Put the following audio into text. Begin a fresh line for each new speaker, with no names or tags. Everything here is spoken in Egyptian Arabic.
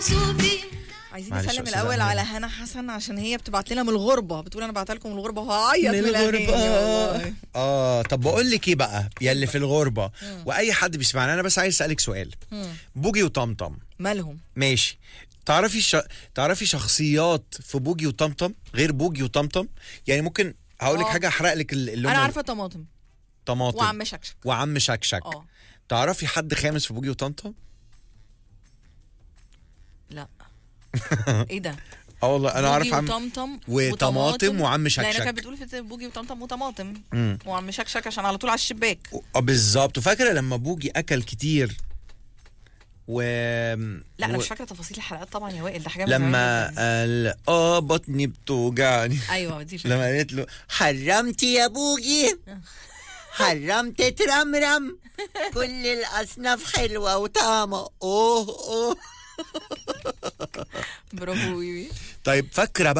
عايزين
معلش
نسلم
يا
الاول
أستاذة
على
أماني.
هنا حسن عشان هي بتبعت لنا من الغربه بتقول انا بعت لكم من الغربه وهعيط من,
من
الأغاني
الغربة
والله.
اه طب بقول لك ايه بقى يا اللي في الغربة واي حد بيسمعنا انا بس عايز اسالك سؤال بوجي وطمطم
مالهم
ماشي تعرفي ش... تعرفي شخصيات في بوجي وطمطم غير بوجي وطمطم يعني ممكن هقول لك
آه.
حاجه احرق لك ال- اللي
انا
هم
عارفه طماطم
طماطم
وعم شكشك
وعم شكشك
اه
تعرفي حد خامس في بوجي وطمطم
لا ايه ده
اه والله انا اعرف عم
وطمطم
وطماطم وعم
لا انا
شكشك
كانت بتقول في بوجي وطمطم وطماطم
مم.
وعم شكشك عشان على طول على الشباك
اه بالظبط وفاكره لما بوجي اكل كتير و
لا انا
و...
مش فاكره تفاصيل الحلقات طبعا يا وائل ده حاجه من
لما
زمان
قال اه بطني بتوجعني
جداً. ايوه دي
لما قالت له حرمتي يا بوجي حرمت ترمرم كل الاصناف حلوه وطعمه اوه اوه
برافو ويوي
طيب فاكره